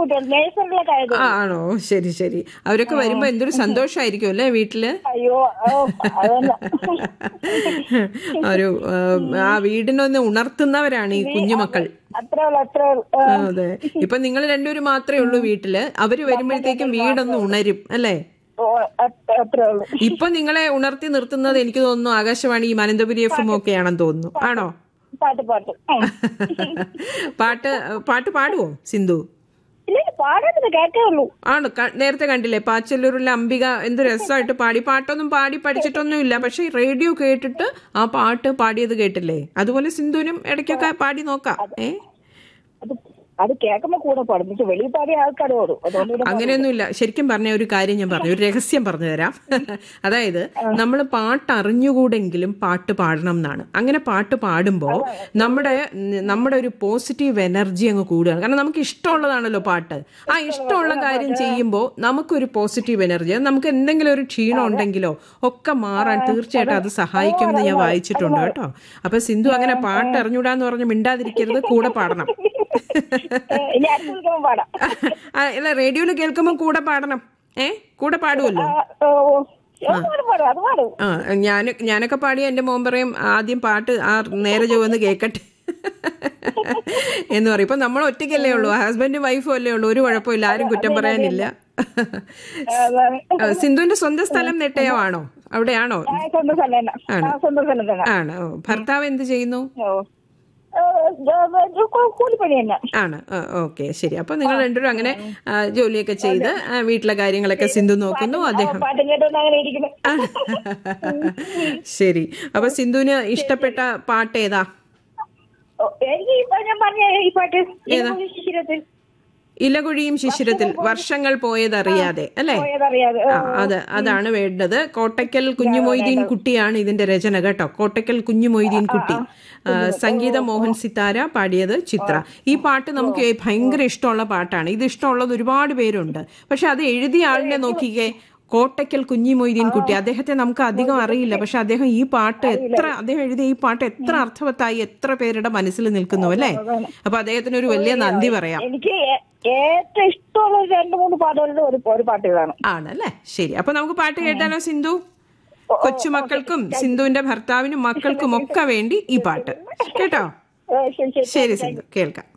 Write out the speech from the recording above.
കുട്ടികൾ നേഴ്സറിലൊക്കെ ആയത് ആ ആണോ ശരി ശരി അവരൊക്കെ വരുമ്പോ എന്തൊരു സന്തോഷായിരിക്കും അല്ലേ വീട്ടില് അയ്യോ ഓ, അതല്ല ഒരു ആ, ആ വീടിനൊന്ന് ഉണർത്തുന്നവരാണ് ഈ കുഞ്ഞുമക്കൾ അത്രേ ഉള്ളു അത്രേ ഉള്ളു ആ, ആ, അതെ ഇപ്പൊ നിങ്ങൾ രണ്ടുപേരും മാത്രമേ ഉള്ളൂ വീട്ടില് അവര് വരുമ്പോഴത്തേക്കും വീടൊന്ന് ഉണരും അല്ലേ ഓ, അത്ര- അത്രേ ഉള്ളു ഇപ്പൊ നിങ്ങളെ ഉണർത്തി നിർത്തുന്നത് എനിക്ക് തോന്നുന്നു ആകാശവാണി ഈ അനന്തപുരി എഫ് എം ഒക്കെയാണെന്ന് തോന്നുന്നു ആണോ പാട്ട് പാട്ട് ഉം. പാട്ട് പാട്ട് പാടുവോ സിന്ധു ഇല്ല പാടാനത് കേട്ടേ ഉള്ളൂ ആണ് ക- നേരത്തെ കണ്ടില്ലേ പാച്ചല്ലൂരിലെ അംബിക എന്ത് രസമായിട്ട് പാടി പാട്ടൊന്നും പാടി പഠിച്ചിട്ടൊന്നും ഇല്ല പക്ഷെ റേഡിയോ കേട്ടിട്ട് ആ പാട്ട് പാടിയത് കേട്ടില്ലേ അതുപോലെ സിന്ധുവിനും ഇടയ്ക്കൊക്കെ പാടി നോക്കാം ഏ അത് അത് കേൾക്കുമ്പോ കൂടെ പാടും പക്ഷെ വെളിയിൽ പാടിയ ആൾക്കാർ ഓടും അതുകൊണ്ട് പിന്നെ അങ്ങനെയൊന്നുമില്ല ശരിക്കും പറഞ്ഞ ഒരു കാര്യം ഞാൻ പറഞ്ഞു ഒരു രഹസ്യം പറഞ്ഞു തരാം അതായത് നമ്മൾ പാട്ട് അറിഞ്ഞുകൂടെങ്കിലും പാട്ട് പാടണം എന്നാണ് അങ്ങനെ പാട്ട് പാടുമ്പോൾ നമ്മുടെ നമ്മുടെ ഒരു പോസിറ്റീവ് എനർജി അങ്ങ് കൂടുകയാണ് കാരണം നമുക്ക് ഇഷ്ടമുള്ളതാണല്ലോ പാട്ട് ആ ഇഷ്ടമുള്ള കാര്യം ചെയ്യുമ്പോൾ നമുക്കൊരു പോസിറ്റീവ് എനർജി അത് നമുക്ക് എന്തെങ്കിലും ഒരു ക്ഷീണം ഉണ്ടെങ്കിലോ ഒക്കെ മാറാൻ തീർച്ചയായിട്ടും അത് സഹായിക്കുമെന്ന് ഞാൻ വായിച്ചിട്ടുണ്ട് കേട്ടോ അപ്പൊ സിന്ധു അങ്ങനെ പാട്ട് അറിഞ്ഞൂടാന്ന് പറഞ്ഞ് മിണ്ടാതിരിക്കരുത് കൂടെ പാടണം ഏ, ഇനി അടുത്ത് വിളിക്കുമ്പോ പാടാം ആ, അല്ല റേഡിയോയിൽ കേൾക്കുമ്പോൾ കൂടെ പാടണം ഏ കൂടെ പാടുമല്ലോ ആ, ഓ, ഓ. അത് പാടും പാടും അത് പാടും ആ ഞാൻ ഞാനൊക്കെ പാടിയ എൻ്റെ മോൻ പറയും ആദ്യം പാട്ട് ആ നേരെ ചൊവ്വന്ന് കേൾക്കട്ടെ എന്ന് പറയും ഇപ്പൊ നമ്മൾ ഒറ്റയ്ക്കല്ലേ ഉള്ളൂ ഹസ്ബൻഡും വൈഫും അല്ലേ ഉള്ളൂ ഒരു കുഴപ്പമില്ല ആരും കുറ്റം പറയാനില്ല അതാണ്. ആ, സിന്ധുവിന്റെ സ്വന്തം സ്ഥലം നെട്ടയമാണോ അവിടെയാണോ ആ, സ്വന്തം സ്ഥലം തന്നെ ആ, സ്വന്തം സ്ഥലം തന്നെ ആണ് ഓ, ഭർത്താവ് എന്ത് ചെയ്യുന്നു ഓ ഏ, ജോ- ജോ- കൂ- കൂലിപ്പണി തന്നെ ആണ് ഓക്കെ ശരി അപ്പൊ നിങ്ങൾ രണ്ടുപേരും അങ്ങനെ ആ, ജോലിയൊക്കെ ചെയ്ത് ആ, വീട്ടിലെ കാര്യങ്ങളൊക്കെ സിന്ധു നോക്കുന്നു അദ്ദേഹം പാട്ടും കേട്ടോണ്ട് അങ്ങനെ ഇരിക്കുന്നു ശരി അപ്പൊ സിന്ധുവിന് ഇഷ്ടപ്പെട്ട പാട്ട് ഏതാ ഓ, എനിക്ക് ഇപ്പൊ ഞാൻ പറഞ്ഞ ഈ പാട്ട് ഈ ശിശിരത്തിൽ ഇലകുഴിയും ശിശിരത്തിൽ വർഷങ്ങൾ പോയതറിയാതെ അല്ലേ പോയതറിയാതെ ആ, അത് അതാണ് വേണ്ടത് കോട്ടയ്ക്കൽ കുഞ്ഞുമൊയ്തീൻ കുട്ടിയാണ് ഇതിന്റെ രചന കേട്ടോ കോട്ടയ്ക്കൽ കുഞ്ഞുമൊയ്തീൻ കുട്ടി ആ, സംഗീത മോഹൻ സിത്താര പാടിയത് ചിത്ര ഈ പാട്ട് നമുക്ക് ഭയങ്കര ഇഷ്ടമുള്ള പാട്ടാണ് ഇത് ഇഷ്ടമുള്ളത് ഒരുപാട് പേരുണ്ട് പക്ഷെ അത് എഴുതിയ ആളിനെ നോക്കിക്കേ കോട്ടയ്ക്കൽ കുഞ്ഞി മൊയ്തീൻ കുട്ടി അദ്ദേഹത്തെ നമുക്ക് അധികം അറിയില്ല പക്ഷെ അദ്ദേഹം ഈ പാട്ട് എത്ര അദ്ദേഹം എഴുതിയ ഈ പാട്ട് എത്ര അർത്ഥവത്തായി എത്ര പേരുടെ മനസ്സിൽ നിൽക്കുന്നു അല്ലേ അപ്പൊ അദ്ദേഹത്തിന് ഒരു വലിയ നന്ദി പറയാം എനിക്ക് ഏ- ഏറ്റവും ഇഷ്ടമുള്ള ഒരു രണ്ട് മൂന്ന് പാട്ടുകളുടെ ഒരു ഒരു പാട്ട് ഇതാണ് ആണല്ലേ ശരി അപ്പൊ നമുക്ക് പാട്ട് കേട്ടാലോ സിന്ധു കൊച്ചുമക്കൾക്കും സിന്ധുവിന്റെ ഭർത്താവിനും മക്കൾക്കും ഒക്കെ വേണ്ടി ഈ പാട്ട് കേട്ടോ ഏ, ശരി ശരി ശരി സിന്ധു കേൾക്കാം